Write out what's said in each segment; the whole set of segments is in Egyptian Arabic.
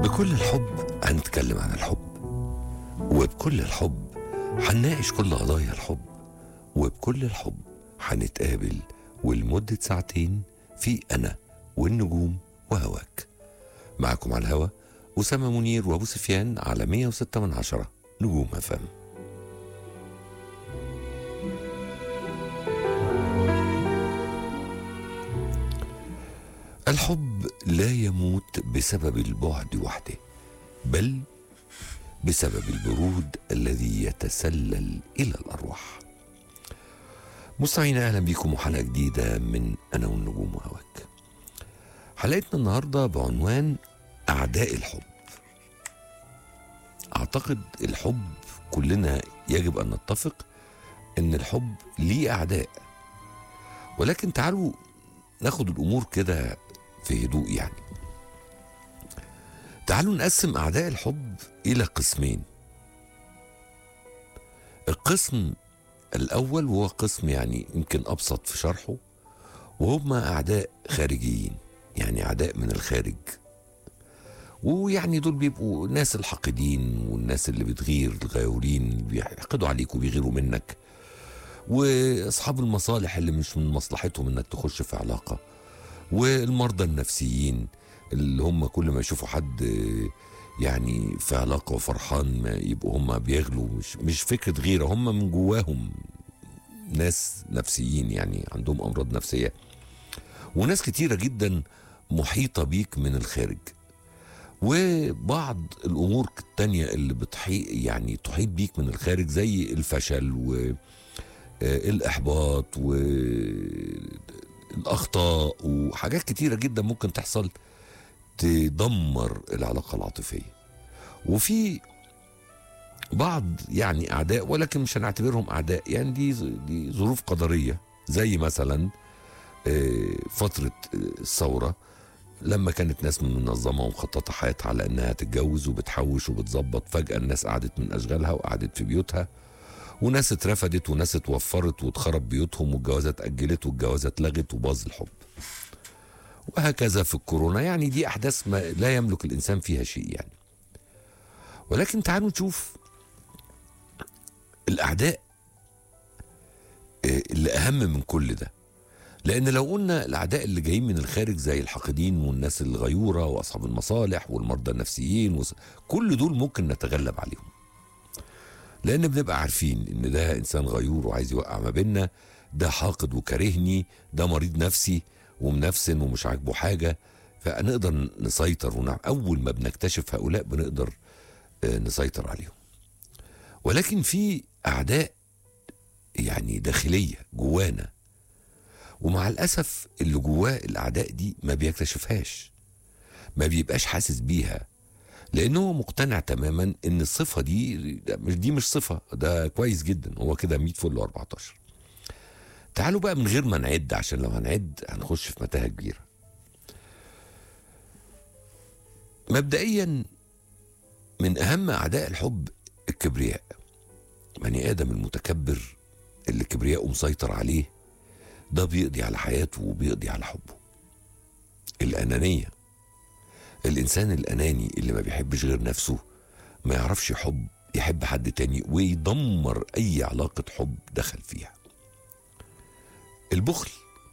بكل الحب هنتكلم عن الحب وبكل الحب هنناقش كل قضايا الحب وبكل الحب هنتقابل ولمدة ساعتين في أنا والنجوم وهواك معكم على الهوا أسامة منير وأبو سفيان على 106 من عشرة نجوم أفهم الحب لا يموت بسبب البعد وحده بل بسبب البرود الذي يتسلل الى الارواح. مستمعينا اهلا بكم وحلقه جديده من انا والنجوم وهواك. حلقتنا النهارده بعنوان اعداء الحب. اعتقد الحب كلنا يجب ان نتفق ان الحب ليه اعداء. ولكن تعالوا ناخد الامور كده في هدوء يعني. تعالوا نقسم أعداء الحب إلى قسمين القسم الأول وهو قسم يعني يمكن أبسط في شرحه وهم أعداء خارجيين يعني أعداء من الخارج ويعني دول بيبقوا الناس الحاقدين والناس اللي بتغير الغيورين بيحقدوا عليك وبيغيروا منك واصحاب المصالح اللي مش من مصلحتهم انك تخش في علاقه والمرضى النفسيين اللي هم كل ما يشوفوا حد يعني في علاقه وفرحان ما يبقوا هم بيغلوا مش مش فكره غيره هم من جواهم ناس نفسيين يعني عندهم امراض نفسيه وناس كتيره جدا محيطه بيك من الخارج وبعض الامور التانية اللي بتحيط يعني تحيط بيك من الخارج زي الفشل والاحباط والاخطاء وحاجات كتيره جدا ممكن تحصل تدمر العلاقة العاطفية وفي بعض يعني أعداء ولكن مش هنعتبرهم أعداء يعني دي دي ظروف قدرية زي مثلا فترة الثورة لما كانت ناس منظمة ومخططة حياتها على إنها تتجوز وبتحوش وبتظبط فجأة الناس قعدت من أشغالها وقعدت في بيوتها وناس اترفدت وناس اتوفرت واتخرب بيوتهم والجوازات اتأجلت والجوازات اتلغت وباظ الحب وهكذا في الكورونا يعني دي احداث ما لا يملك الانسان فيها شيء يعني ولكن تعالوا نشوف الاعداء اللي اهم من كل ده لان لو قلنا الاعداء اللي جايين من الخارج زي الحاقدين والناس الغيوره واصحاب المصالح والمرضى النفسيين وص... كل دول ممكن نتغلب عليهم لان بنبقى عارفين ان ده انسان غيور وعايز يوقع ما بيننا ده حاقد وكارهني ده مريض نفسي ومنفسن ومش عاجبه حاجة فنقدر نسيطر ونعم أول ما بنكتشف هؤلاء بنقدر نسيطر عليهم ولكن في أعداء يعني داخلية جوانا ومع الأسف اللي جواه الأعداء دي ما بيكتشفهاش ما بيبقاش حاسس بيها لأنه هو مقتنع تماما إن الصفة دي مش دي مش صفة ده كويس جدا هو كده 100 فل 14 تعالوا بقى من غير ما نعد عشان لو هنعد هنخش في متاهه كبيره. مبدئيا من اهم اعداء الحب الكبرياء. بني ادم المتكبر اللي كبرياءه مسيطر عليه ده بيقضي على حياته وبيقضي على حبه. الانانيه الانسان الاناني اللي ما بيحبش غير نفسه ما يعرفش يحب يحب حد تاني ويدمر اي علاقه حب دخل فيها. البخل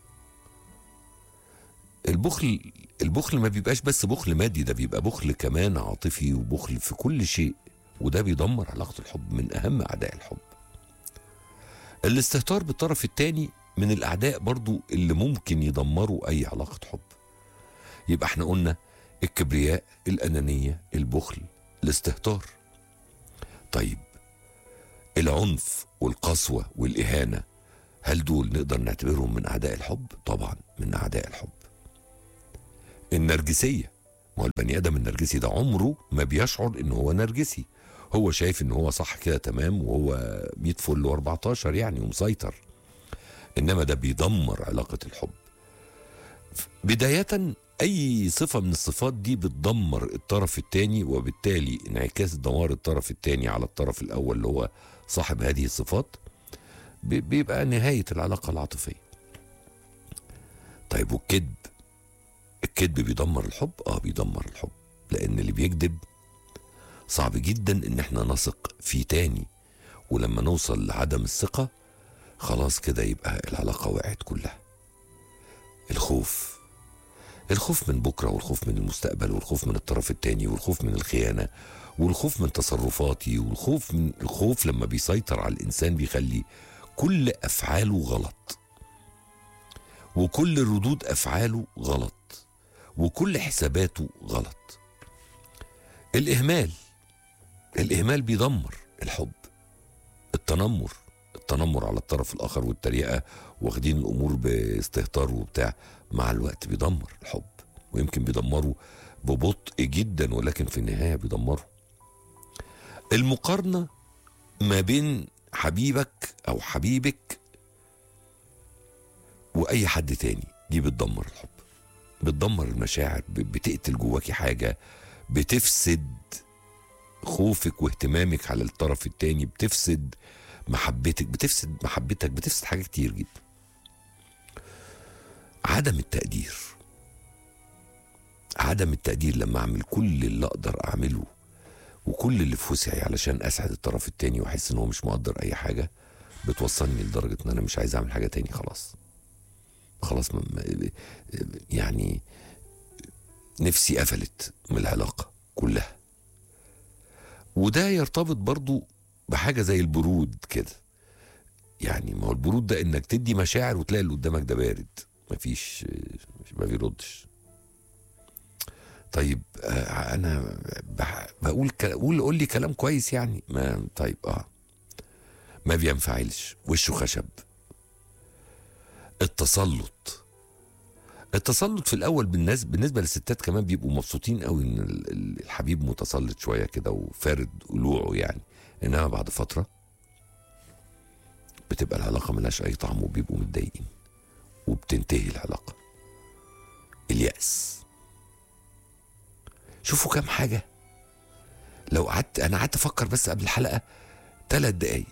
البخل البخل ما بيبقاش بس بخل مادي ده بيبقى بخل كمان عاطفي وبخل في كل شيء وده بيدمر علاقة الحب من أهم أعداء الحب الاستهتار بالطرف الثاني من الأعداء برضو اللي ممكن يدمروا أي علاقة حب يبقى احنا قلنا الكبرياء الأنانية البخل الاستهتار طيب العنف والقسوة والإهانة هل دول نقدر نعتبرهم من اعداء الحب؟ طبعا من اعداء الحب. النرجسيه ما هو البني ادم النرجسي ده عمره ما بيشعر ان هو نرجسي. هو شايف ان هو صح كده تمام وهو 100 فل و14 يعني ومسيطر. انما ده بيدمر علاقه الحب. بدايه اي صفه من الصفات دي بتدمر الطرف الثاني وبالتالي انعكاس دمار الطرف الثاني على الطرف الاول اللي هو صاحب هذه الصفات بيبقى نهاية العلاقة العاطفية طيب والكذب الكذب بيدمر الحب اه بيدمر الحب لان اللي بيكذب صعب جدا ان احنا نثق فيه تاني ولما نوصل لعدم الثقة خلاص كده يبقى العلاقة وقعت كلها الخوف الخوف من بكرة والخوف من المستقبل والخوف من الطرف التاني والخوف من الخيانة والخوف من تصرفاتي والخوف من الخوف لما بيسيطر على الإنسان بيخلي كل أفعاله غلط وكل ردود أفعاله غلط وكل حساباته غلط الإهمال الإهمال بيدمر الحب التنمر التنمر على الطرف الآخر والتريقة واخدين الأمور باستهتار وبتاع مع الوقت بيدمر الحب ويمكن بيدمره ببطء جدا ولكن في النهاية بيدمره المقارنة ما بين حبيبك أو حبيبك وأي حد تاني دي بتدمر الحب بتدمر المشاعر ب- بتقتل جواكي حاجة بتفسد خوفك واهتمامك على الطرف التاني بتفسد محبتك بتفسد محبتك بتفسد حاجات كتير جدا عدم التقدير عدم التقدير لما اعمل كل اللي اقدر اعمله وكل اللي في وسعي علشان اسعد الطرف التاني واحس ان هو مش مقدر اي حاجه بتوصلني لدرجه ان انا مش عايز اعمل حاجه تاني خلاص خلاص ما ما- يعني نفسي قفلت من العلاقه كلها وده يرتبط برضو بحاجه زي البرود كده يعني ما هو البرود ده انك تدي مشاعر وتلاقي اللي قدامك ده بارد مفيش ما بيردش طيب آه، انا بح- بقول ك- قول قول لي كلام كويس يعني ما طيب اه ما بينفعلش وشه خشب التسلط التسلط في الاول بالناس بالنسبه للستات كمان بيبقوا مبسوطين قوي ان ال- ال- الحبيب متسلط شويه كده وفارد قلوعه يعني انما بعد فتره بتبقى العلاقه ملهاش اي طعم وبيبقوا متضايقين وبتنتهي العلاقه اليأس شوفوا كام حاجة لو قعدت أنا قعدت أفكر بس قبل الحلقة ثلاث دقايق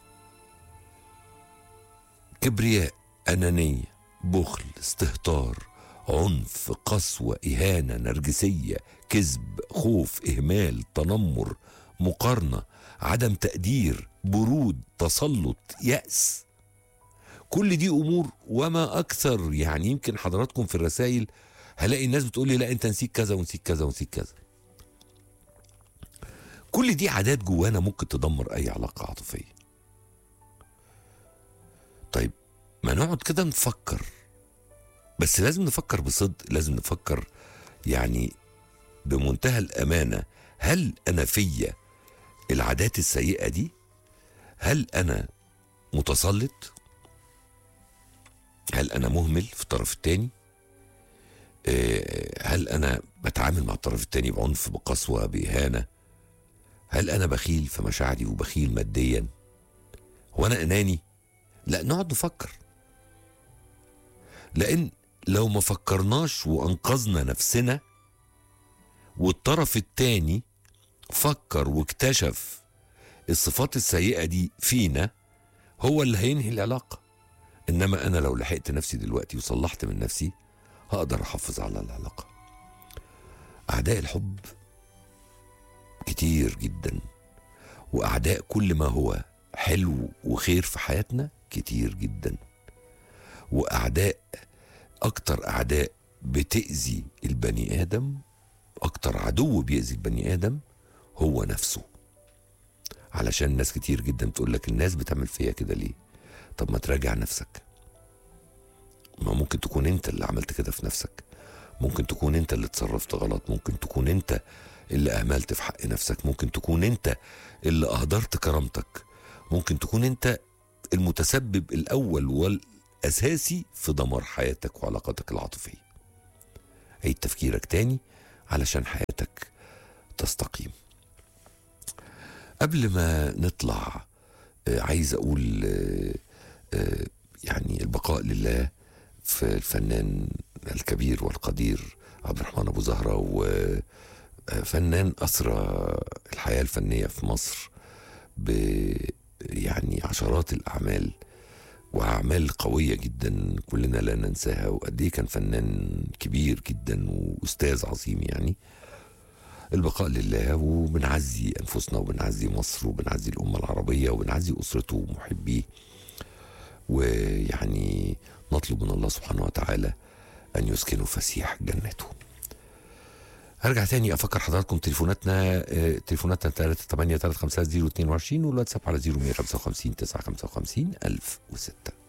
كبرياء أنانية بخل استهتار عنف قسوة إهانة نرجسية كذب خوف إهمال تنمر مقارنة عدم تقدير برود تسلط يأس كل دي أمور وما أكثر يعني يمكن حضراتكم في الرسائل هلاقي الناس بتقول لي لا انت نسيت كذا ونسيت كذا ونسيت كذا كل دي عادات جوانا ممكن تدمر اي علاقه عاطفيه طيب ما نقعد كده نفكر بس لازم نفكر بصدق لازم نفكر يعني بمنتهى الامانه هل انا فيا العادات السيئه دي هل انا متسلط هل انا مهمل في الطرف الثاني آه، هل انا بتعامل مع الطرف التاني بعنف بقسوه باهانه هل انا بخيل في مشاعري وبخيل ماديا هو انا اناني لا نقعد نفكر لان لو ما فكرناش وانقذنا نفسنا والطرف التاني فكر واكتشف الصفات السيئه دي فينا هو اللي هينهي العلاقه انما انا لو لحقت نفسي دلوقتي وصلحت من نفسي هقدر احافظ على العلاقه اعداء الحب كتير جدا واعداء كل ما هو حلو وخير في حياتنا كتير جدا واعداء اكتر اعداء بتاذي البني ادم اكتر عدو بيأذي البني ادم هو نفسه علشان ناس كتير جدا تقول لك الناس بتعمل فيا كده ليه طب ما تراجع نفسك ما ممكن تكون انت اللي عملت كده في نفسك ممكن تكون انت اللي اتصرفت غلط ممكن تكون انت اللي اهملت في حق نفسك ممكن تكون انت اللي اهدرت كرامتك ممكن تكون انت المتسبب الاول والاساسي في دمار حياتك وعلاقاتك العاطفيه عيد تفكيرك تاني علشان حياتك تستقيم قبل ما نطلع آه، عايز اقول آه، آه، يعني البقاء لله في الفنان الكبير والقدير عبد الرحمن ابو زهره وفنان اسرى الحياه الفنيه في مصر ب يعني عشرات الاعمال واعمال قويه جدا كلنا لا ننساها وقد ايه كان فنان كبير جدا واستاذ عظيم يعني البقاء لله وبنعزي انفسنا وبنعزي مصر وبنعزي الامه العربيه وبنعزي اسرته ومحبيه ويعني نطلب من الله سبحانه وتعالى ان يسكنوا فسيح جنته هرجع تاني افكر حضراتكم تليفوناتنا آه، تليفوناتنا 3 8 3 5 0 22 والواتساب على 0155 955 1006